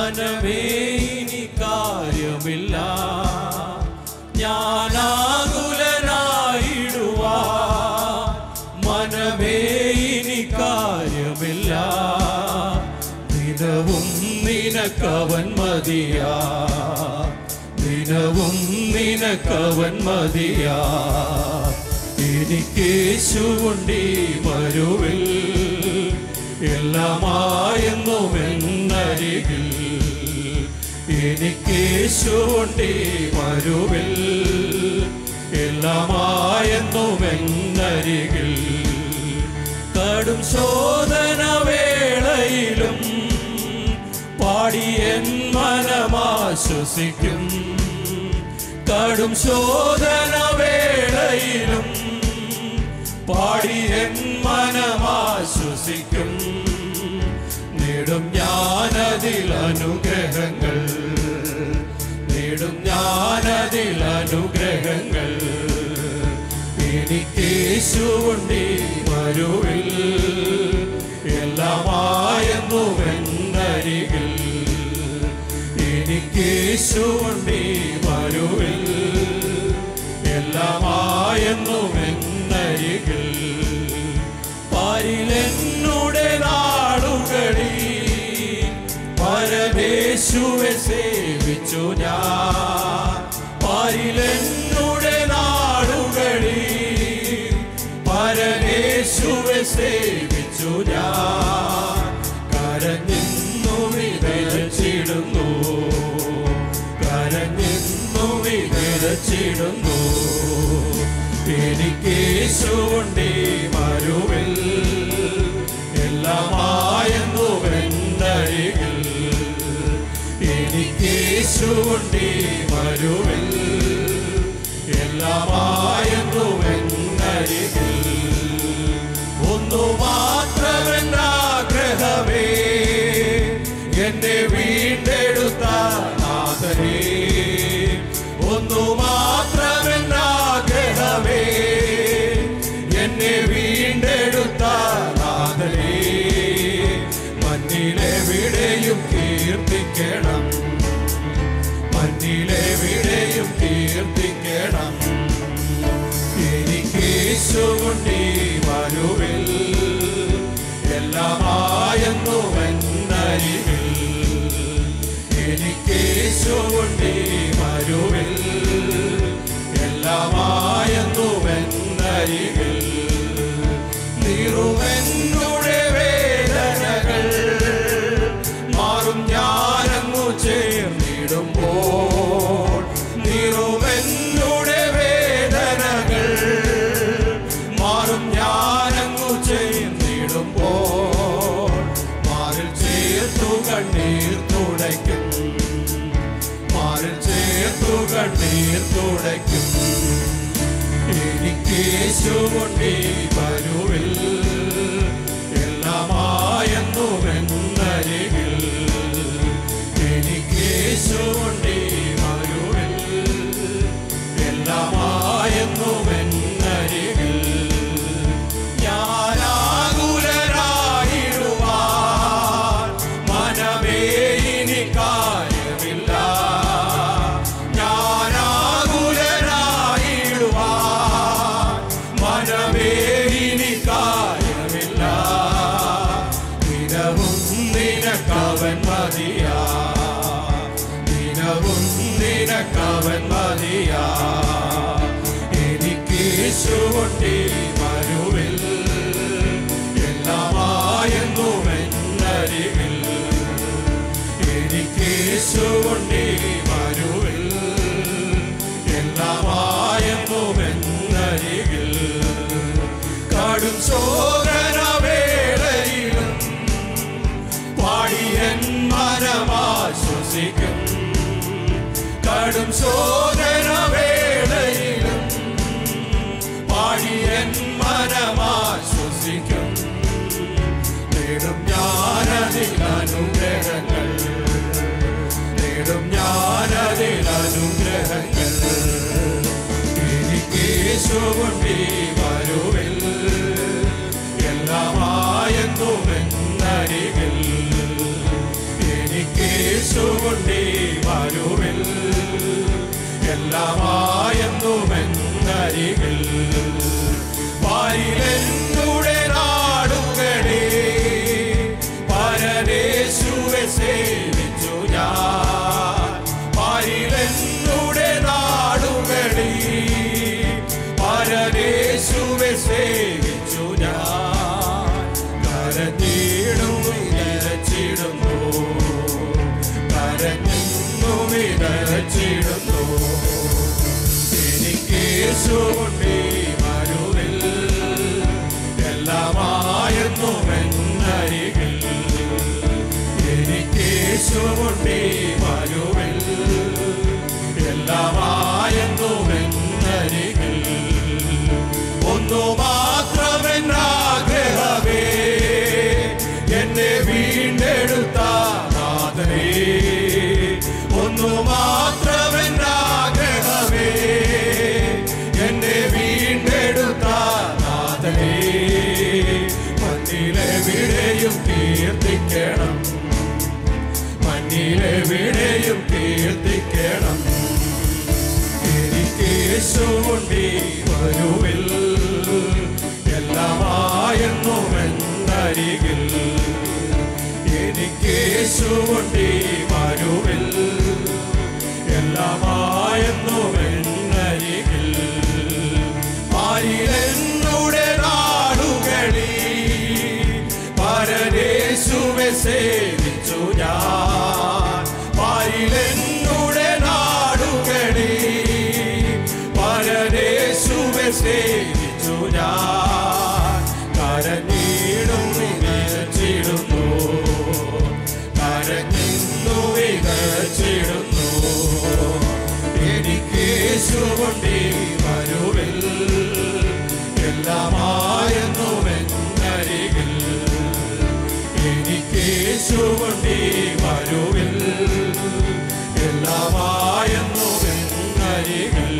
മനമേ ഇനി കാര്യമില്ല ഞാനാകുലനായിടുവാ മനമേ ഇനി കാര്യമില്ല ദിനവും നിനക്കവൻ മതിയാ ദിനവും നിനക്കവൻ മതിയാ എനിക്കേശുണ്ടി വരുവിൽ എല്ലാമായെന്നും എന്നരികിൽ എനിക്കേശുണ്ടി വരുവിൽ എല്ലാമായെന്നും എന്നരികിൽ കടും ശോധന വേളയിലും പാടിയൻ മനമാശ്വസിക്കും കടും ശോധന വേളയിലും പാടിയൻ മനമാശ്വസിക്കും നേടും ഞാനതിൽ അനുഗ്രഹങ്ങൾ നേടും ഞാനതിൽ അനുഗ്രഹങ്ങൾ എനിക്കേശുണ്ടി വരുവിൽ എല്ലാമായെന്നുവെന്നരികിൽ എനിക്കേശുണ്ടി വരുവിൽ എല്ലാമായെന്നുവെന്നരികിൽ പാരിലെന്നുടെ നാടുകളിൽ പരമേശുവെ സേവിച്ചു ഞാൻ പാരിലെന്നുടെ നാടുകളിൽ പരമേശുവെ സേവിച്ചു ഞാൻ കരഞ്ഞിന്നു വിതച്ചിടുന്നു കരഞ്ഞിന്നു വിതച്ചിടുന്നു എനിക്കേശുണ്ടി മരുവിൽ എല്ലാമായെന്നുവെന്നരികിൽ എനിക്കേശുണ്ടി മരുവിൽ എല്ലാമായെന്നുവെന്നരികിൽ ഒന്നു മാത്രമെന്നാഗ്രഹമേ എന്നെ വീണ്ടെടുത്ത നാഥനേ ഒന്നു മാത്രമെന്നാഗ്രഹമേ എന്നെ വീണ്ടെടുത്ത നാഥനേ മണ്ണിലെവിടെയും കീർത്തിക്കണം മണ്ണിലെവിടെയും കീർത്തിക്കണം എനിക്കേശുണ്ടി വരുവിൽ എല്ലാമായെന്നുവെന്നരികിൽ എനിക്കേശുണ്ടി വരുവിൽ എല്ലാമായെന്നുവെന്നരികിൽ നിറുവെന്നുടെ വേദനകൾ മാറും ഞാനങ്ങു ചേർന്നിടുമ്പോൾ നിറുവെന്നുടെ വേദനകൾ മാറും ഞാനങ്ങു ചേർന്നിടുമ്പോൾ മാറിൽ ചേർത്തു കണ്ണീർ തുടയ്ക്കും മാറിൽ ചേർത്തു കണ്ണീർ തുടയ്ക്കും എനിക്കേശുകൊണ്ടേ വരുവിൽ എല്ലാമായെന്നുവെന്നരികിൽ എനിക്കേശുകൊണ്ടേ വരുവിൽ എല്ലാമായെന്നുവെന്നരികിൽ ഞാനാകുലരായിടുവാൻ മനമേ ഇനി കാര്യമില്ല ഞാനാകുലരായിടുവാൻ മനമേ ഇനി കാര്യമില്ല ദിനവും നിനക്കവൻ മതിയാ ദിനവും നിനക്കവൻ മതിയാ എനിക്കേശുകൊണ്ടേ മരുവിൽ എല്ലാമായെന്നുമെന്നരികിൽ എനിക്കേശുകൊണ്ടേ മരുവിൽ എല്ലാമായെന്നുമെന്നരികിൽ കടും ശോധനവേളയിലും പാടിയൻ മനമാശ്വസിക്കും കടും ശോധനവേളയിലും പാടിയൻ മനമാശ്വസിക്കും നേടും ഞാനതിൽ അനുഗ്രഹങ്ങൾ നേടും ഞാനതിൽ അനുഗ്രഹങ്ങൾ എനിക്കേശുകൊണ്ടേ വരുവിൽ എല്ലാമായെന്നുമെന്നരികിൽ എനിക്ക് എനിക്കേശുകൊണ്ടേ വരുവിൽ എല്ലാമായെന്നുമെന്നരികിൽ പാരിലെന്നൂടെ നാടുകളേ പരദേശുവെ സേവിച്ചു ഞാൻ പാരിലെന്നൂടെ നാടുകളേ പരദേശുവെ സേവിച്ചു ഞാൻ കരഞ്ഞിടും വിതച്ചിടുന്നു കരഞ്ഞു വിതച്ചിടുന്നു എനിക്കേശുകൊണ്ടേ മരുവിൽ എല്ലാമായെന്നുമെന്നരികിൽ എനിക്കേശുകൊണ്ടേ മരുവിൽ എല്ലാമായെന്നുമെന്നരികിൽ ഒന്നു മാത്രമെന്നാഗ്രഹമേ എന്നെ വീണ്ടെടുത്ത നാഥനേ ഒന്നു മാത്രമെന്നാഗ്രഹമേ എന്നെ വീണ്ടെടുത്ത നാഥനേ മണ്ണിലെവിടെയും കീർത്തിക്കണം മണ്ണിലെവിടെയും കീർത്തിക്കണം എനിക്കേശുകൊണ്ടേ വരുവിൽ എല്ലാമായെന്നുമെന്നരികിൽ എനിക്കേശുകൊണ്ടേ വരുവിൽ എല്ലാമായെന്നുമെന്നരികിൽ ആയിരെന്നുടെ നാടുകളി പരദേശുവെ സേവിച്ചു ഞാൻ പാരിലെന്നുടെ നാടുകളി പരദേശുവെ സേവിച്ചു ഞാൻ കരഞ്ഞിടും വിതച്ചിടുന്നു കരഞ്ഞിന്നു വിതച്ചിടുന്നു എനിക്കേശുകൊണ്ടേ വരുവിൽ എല്ലാമായെന്നുമെന്നരികിൽ എനിക്കേശുകൊണ്ടേ വരുവിൽ എല്ലാമായെന്നുമെന്നരികിൽ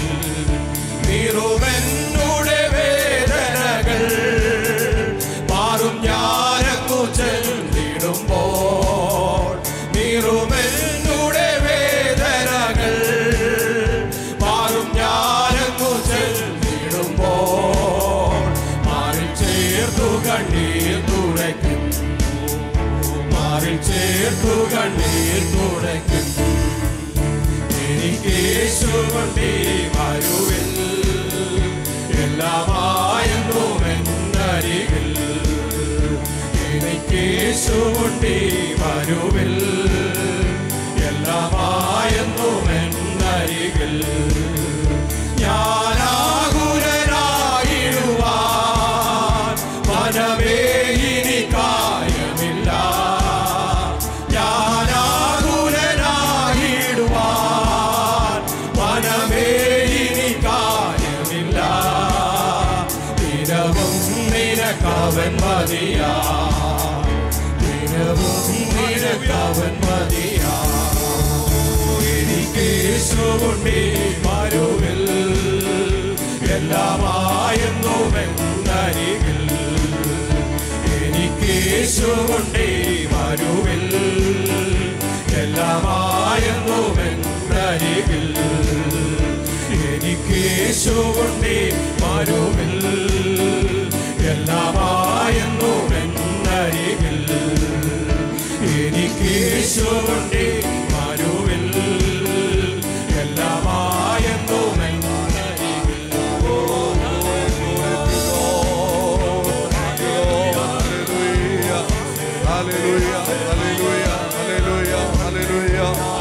നീറുമെന്നുടെ വേദനകൾ മാറും ഞാനക്കു ചെന്നിടുമ്പോൾ നീറുമെന്നുടെ വേദനകൾ മാറും ഞാനക്കു ചെന്നിടുമ്പോൾ മാറി ചേർത്തു കണ്ണീർ തുടയ്ക്കും മാറി ചേർത്തു കണ്ണീർ തുടയ്ക്കും എനിക്കേശുകൊണ്ടേ വരുവിൽ എല്ലാമായെന്നുമെന്നരികിൽ എനിക്കേശുകൊണ്ടേ വരുവിൽ എല്ലാമായെന്നുമെന്നരികിൽ ഞാനാകുലനായിടുവാൻ മനമേ ഇനി കാര്യമില്ല ഞാനാകുലനായിടുവാൻ മനമേ ഇനി കാര്യമില്ല ദിനവും നിനക്കവൻ മതിയാ ദിനവും നിനക്കവൻ മതിയാ എനിക്കേശുകൊണ്ടേ മരുവിൽ എല്ലാമായെന്നുമെന്നരികിൽ എനിക്കേശുകൊണ്ടേ മരുവിൽ എല്ലാമായെന്നുമെന്നരികിൽ എനിക്കേശുകൊണ്ടേ മരുവിൽ എല്ലാമായെന്നുമെന്നരികിൽ എനിക്കേശുകൊണ്ടേ മരുവിൽ എല്ലാമായെന്നുമെന്നരികിൽ Hallelujah, hallelujah, hallelujah, hallelujah.